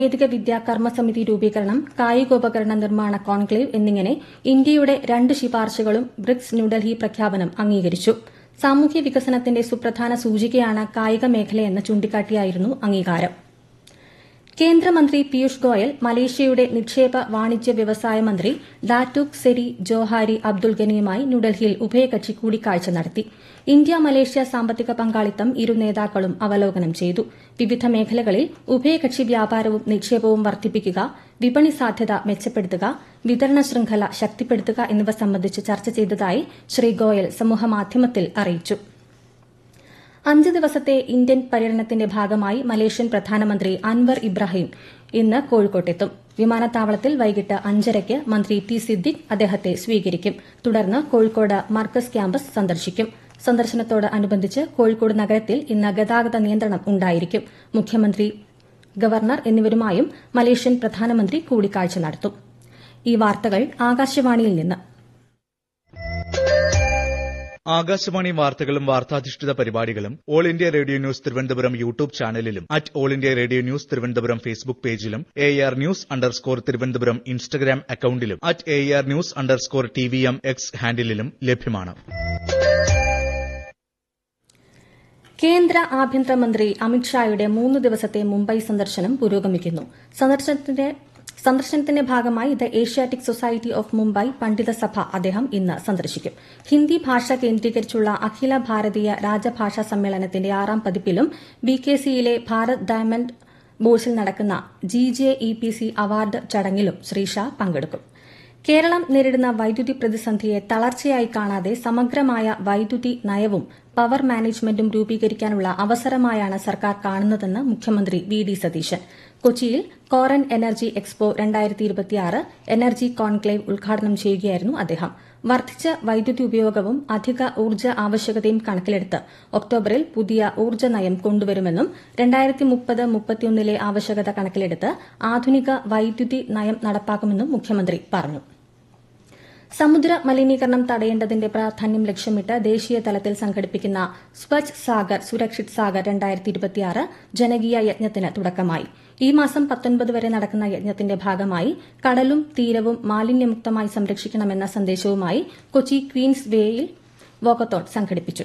സാങ്കേതിക വിദ്യാ കർമ്മസമിതി രൂപീകരണം കായികോപകരണ നിർമ്മാണ കോൺക്ലേവ് എന്നിങ്ങനെ ഇന്ത്യയുടെ രണ്ട് ശുപാർശകളും ബ്രിക്സ് ന്യൂഡൽഹി പ്രഖ്യാപനം അംഗീകരിച്ചു സാമൂഹ്യ വികസനത്തിന്റെ സുപ്രധാന സൂചികയാണ് കായിക മേഖലയെന്ന് ചൂണ്ടിക്കാട്ടിയായിരുന്നു അംഗീകാരം കേന്ദ്രമന്ത്രി പീയൂഷ് ഗോയൽ മലേഷ്യയുടെ നിക്ഷേപ വാണിജ്യ വ്യവസായ മന്ത്രി ഡാറ്റൂക് സെരി ജോഹാരി അബ്ദുൾ ഗനിയുമായി ന്യൂഡൽഹിയിൽ ഉഭയകക്ഷി കൂടിക്കാഴ്ച നടത്തി ഇന്ത്യ മലേഷ്യ സാമ്പത്തിക പങ്കാളിത്തം ഇരു നേതാക്കളും അവലോകനം ചെയ്തു വിവിധ മേഖലകളിൽ ഉഭയകക്ഷി വ്യാപാരവും നിക്ഷേപവും വർദ്ധിപ്പിക്കുക വിപണി സാധ്യത മെച്ചപ്പെടുത്തുക വിതരണ ശൃംഖല ശക്തിപ്പെടുത്തുക എന്നിവ സംബന്ധിച്ച് ചർച്ച ചെയ്തതായി ശ്രീ ഗോയൽ സമൂഹമാധ്യമത്തിൽ അറിയിച്ചു അഞ്ച് ദിവസത്തെ ഇന്ത്യൻ പര്യടനത്തിന്റെ ഭാഗമായി മലേഷ്യൻ പ്രധാനമന്ത്രി അൻവർ ഇബ്രാഹിം ഇന്ന് കോഴിക്കോട്ടെത്തും വിമാനത്താവളത്തിൽ വൈകിട്ട് അഞ്ചരയ്ക്ക് മന്ത്രി ടി സിദ്ദിഖ് അദ്ദേഹത്തെ സ്വീകരിക്കും തുടർന്ന് കോഴിക്കോട് മർക്കസ് ക്യാമ്പസ് സന്ദർശിക്കും സന്ദർശനത്തോട് അനുബന്ധിച്ച് കോഴിക്കോട് നഗരത്തിൽ ഇന്ന് ഗതാഗത നിയന്ത്രണം ഉണ്ടായിരിക്കും മുഖ്യമന്ത്രി ഗവർണർ എന്നിവരുമായും മലേഷ്യൻ പ്രധാനമന്ത്രി കൂടിക്കാഴ്ച നടത്തും ഈ വാർത്തകൾ ആകാശവാണിയിൽ നിന്ന് ആകാശവാണി വാർത്തകളും വാർത്താധിഷ്ഠിത പരിപാടികളും All India Radio news Thiruvananthapuram YouTube ചാനലിലും at All India Radio news Thiruvananthapuram Facebook പേജിലും A R news underscore Thiruvananthapuram Instagram അക്കൌണ്ടിലും at A R news underscore T V M X ഹാൻഡിലും ലഭ്യമാണ് കേന്ദ്ര ആഭ്യന്തരമന്ത്രി അമിത്ഷായുടെ മൂന്ന് ദിവസത്തെ മുംബൈ സന്ദർശനം പുരോഗമിക്കുന്നു സന്ദർശനത്തിന്റെ സന്ദർശനത്തിന്റെ ഭാഗമായി the Asiatic society of Mumbai പണ്ഡിത സഭ അദ്ദേഹം ഇന്ന് സന്ദർശിക്കും ഹിന്ദി ഭാഷ കേന്ദ്രീകരിച്ചുള്ള അഖില ഭാരതീയ രാജഭാഷാ സമ്മേളനത്തിന്റെ ആറാം പതിപ്പിലും ബി കെ സിയിലെ ഭാരത് ഡയമണ്ട് ബോഴ്സിൽ നടക്കുന്ന G J E P C award ചടങ്ങിലും ശ്രീ ഷാ പങ്കെടുക്കും കേരളം നേരിടുന്ന വൈദ്യുതി പ്രതിസന്ധിയെ തളർച്ചയായി കാണാതെ സമഗ്രമായ വൈദ്യുതി നയവും പവർ മാനേജ്മെന്റും രൂപീകരിക്കാനുള്ള അവസരമായാണ് സർക്കാർ കാണുന്നതെന്ന് മുഖ്യമന്ത്രി വി ഡി സതീശൻ കൊച്ചിയിൽ കോറൻ എനർജി എക്സ്പോ എനർജി കോൺക്ലേവ് ഉദ്ഘാടനം ചെയ്യുകയായിരുന്നു അദ്ദേഹം വർദ്ധിച്ച വൈദ്യുതി ഉപയോഗവും അധിക ഊർജ്ജ ആവശ്യകതയും കണക്കിലെടുത്ത് ഒക്ടോബറിൽ പുതിയ ഊർജ്ജ നയം കൊണ്ടുവരുമെന്നും രണ്ടായിരത്തി മുപ്പത് മുപ്പത്തിയൊന്നിലെ ആവശ്യകത കണക്കിലെടുത്ത് ആധുനിക വൈദ്യുതി നയം നടപ്പാക്കുമെന്നും മുഖ്യമന്ത്രി പറഞ്ഞു സമുദ്ര മലിനീകരണം തടയേണ്ടതിന്റെ പ്രാധാന്യം ലക്ഷ്യമിട്ട് ദേശീയ തലത്തിൽ സംഘടിപ്പിക്കുന്ന സ്വച്ഛ് സാഗർ സുരക്ഷിത് സാഗർ ജനകീയ യജ്ഞത്തിന് തുടക്കമായി ഈ മാസം പത്തൊൻപത് വരെ നടക്കുന്ന യജ്ഞത്തിന്റെ ഭാഗമായി കടലും തീരവും മാലിന്യമുക്തമായി സംരക്ഷിക്കണമെന്ന സന്ദേശവുമായി കൊച്ചി ക്വീൻസ് വേയിൽ വോക്കത്തോൺ സംഘടിപ്പിച്ചു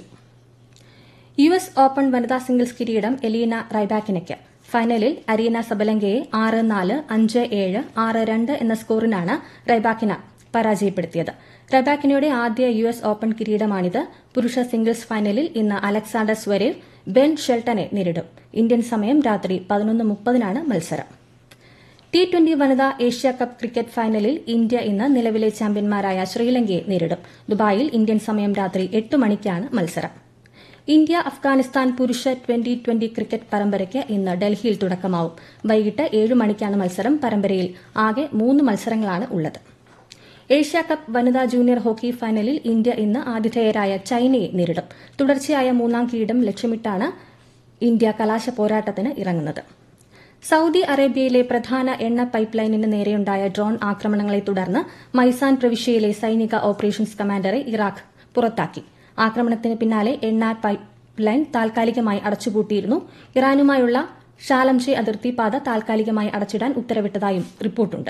യു എസ് ഓപ്പൺ വനിതാ സിംഗിൾസ് കിരീടം എലീന റൈബാക്കിനയ്ക്ക് ഫൈനലിൽ അരീന സബലങ്കയെ ആറ് നാല് അഞ്ച് ഏഴ് ആറ് രണ്ട് എന്ന സ്കോറിനാണ് റൈബാക്കിന പരാജയപ്പെടുത്തിയത് റബാക്കിനയുടെ ആദ്യ യു എസ് ഓപ്പൺ കിരീടമാണിത് പുരുഷ സിംഗിൾസ് ഫൈനലിൽ ഇന്ന് അലക്സാണ്ടർ സ്വരേവ് ബെൻ ഷെൽട്ടനെ നേരിടും ഇന്ത്യൻ സമയം രാത്രി പതിനൊന്ന് മുപ്പതിനാണ് മത്സരം ടി ട്വന്റി വനിതാ ഏഷ്യ കപ്പ് ക്രിക്കറ്റ് ഫൈനലിൽ ഇന്ത്യ ഇന്ന് നിലവിലെ ചാമ്പ്യന്മാരായ ശ്രീലങ്കയെ നേരിടും ദുബായിൽ ഇന്ത്യൻ സമയം രാത്രി എട്ട് മണിക്കാണ് മത്സരം ഇന്ത്യ അഫ്ഗാനിസ്ഥാൻ പുരുഷ ട്വന്റി ട്വന്റി ക്രിക്കറ്റ് പരമ്പരയ്ക്ക് ഇന്ന് ഡൽഹിയിൽ തുടക്കമാവും വൈകിട്ട് ഏഴ് മണിക്കാണ് മത്സരം പരമ്പരയിൽ ആകെ മൂന്ന് മത്സരങ്ങളാണ് ഉള്ളത് ഏഷ്യ കപ്പ് വനിതാ ജൂനിയർ ഹോക്കി ഫൈനലിൽ ഇന്ത്യ ഇന്ന് ആതിഥേയരായ ചൈനയെ നേരിടും തുടർച്ചയായ മൂന്നാം കിരീടം ലക്ഷ്യമിട്ടാണ് ഇന്ത്യ കലാശ പോരാട്ടത്തിന് ഇറങ്ങുന്നത് സൌദി അറേബ്യയിലെ പ്രധാന എണ്ണ പൈപ്പ് ലൈനിന് നേരെയുണ്ടായ ഡ്രോൺ ആക്രമണങ്ങളെ തുടർന്ന് മൈസാൻ പ്രവിശ്യയിലെ സൈനിക ഓപ്പറേഷൻസ് കമാൻഡറെ ഇറാഖ് പുറത്താക്കി ആക്രമണത്തിന് പിന്നാലെ എണ്ണ പൈപ്പ് ലൈൻ താൽക്കാലികമായി അടച്ചുപൂട്ടിയിരുന്നു ഇറാനുമായുള്ള ഷാലംഷെ അതിർത്തി പാത താൽക്കാലികമായി അടച്ചിടാൻ ഉത്തരവിട്ടതായും റിപ്പോർട്ടുണ്ട്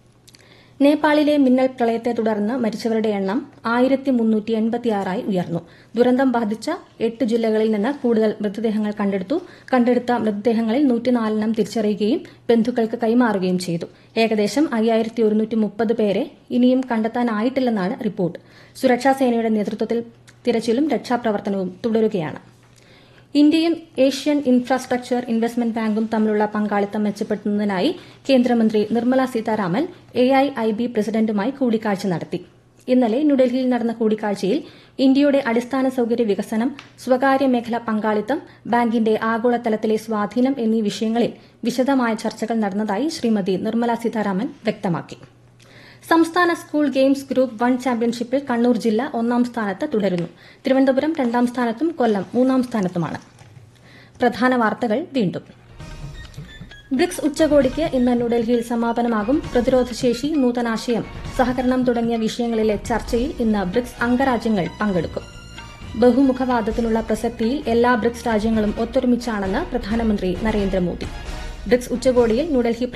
നേപ്പാളിലെ മിന്നൽ പ്രളയത്തെ തുടർന്ന് മരിച്ചവരുടെ എണ്ണം ആയിരത്തി മുന്നൂറ്റി എൺപത്തിയാറായി ഉയർന്നു ദുരന്തം ബാധിച്ച എട്ട് ജില്ലകളിൽ നിന്ന് കൂടുതൽ മൃതദേഹങ്ങൾ കണ്ടെടുത്തു കണ്ടെടുത്ത മൃതദേഹങ്ങളിൽ നൂറ്റിനാലെണ്ണം തിരിച്ചറിയുകയും ബന്ധുക്കൾക്ക് കൈമാറുകയും ചെയ്തു ഏകദേശം അയ്യായിരത്തി ഒരുന്നൂറ്റി മുപ്പത് പേരെ ഇനിയും കണ്ടെത്താനായിട്ടില്ലെന്നാണ് റിപ്പോർട്ട് സുരക്ഷാസേനയുടെ നേതൃത്വത്തിൽ തിരച്ചിലും രക്ഷാപ്രവർത്തനവും തുടരുകയാണ് ഇന്ത്യയും ഏഷ്യൻ ഇൻഫ്രാസ്ട്രക്ചർ ഇൻവെസ്റ്റ്മെന്റ് ബാങ്കും തമ്മിലുള്ള പങ്കാളിത്തം മെച്ചപ്പെടുത്തുന്നതിനായി കേന്ദ്രമന്ത്രി നിർമ്മല സീതാരാമൻ എഐഐബി പ്രസിഡന്റുമായി കൂടിക്കാഴ്ച നടത്തി ഇന്നലെ ന്യൂഡൽഹിയിൽ നടന്ന കൂടിക്കാഴ്ചയിൽ ഇന്ത്യയുടെ അടിസ്ഥാന സൌകര്യ വികസനം സ്വകാര്യ മേഖല പങ്കാളിത്തം ബാങ്കിന്റെ ആഗോളതലത്തിലെ സ്വാധീനം എന്നീ വിഷയങ്ങളിൽ വിശദമായ ചർച്ചകൾ നടന്നതായി ശ്രീമതി നിർമ്മല സീതാരാമൻ വ്യക്തമാക്കി സംസ്ഥാന സ്കൂൾ ഗെയിംസ് ഗ്രൂപ്പ് വൺ ചാമ്പ്യൻഷിപ്പിൽ കണ്ണൂർ ജില്ല ഒന്നാം സ്ഥാനത്ത് തുടരുന്നു തിരുവനന്തപുരം രണ്ടാം സ്ഥാനത്തും കൊല്ലം മൂന്നാം സ്ഥാനത്തുമാണ് പ്രധാന വാർത്തകൾ വീണ്ടും ബ്രിക്സ് ഉച്ചകോടിക്ക് ഇന്ന് ന്യൂഡൽഹിയിൽ സമാപനമാകും പ്രതിരോധശേഷി നൂതനാശയം സഹകരണം തുടങ്ങിയ വിഷയങ്ങളിലെ ചർച്ചയിൽ ഇന്ന് ബ്രിക്സ് അംഗരാജ്യങ്ങൾ പങ്കെടുക്കും ബഹുമുഖവാദത്തിനുള്ള പ്രസക്തിയിൽ എല്ലാ ബ്രിക്സ് രാജ്യങ്ങളും ഒത്തൊരുമിച്ചാണെന്ന് പ്രധാനമന്ത്രി നരേന്ദ്രമോദി ബ്രിക്സ് ഉച്ചകോടിയിൽ ന്യൂഡൽഹി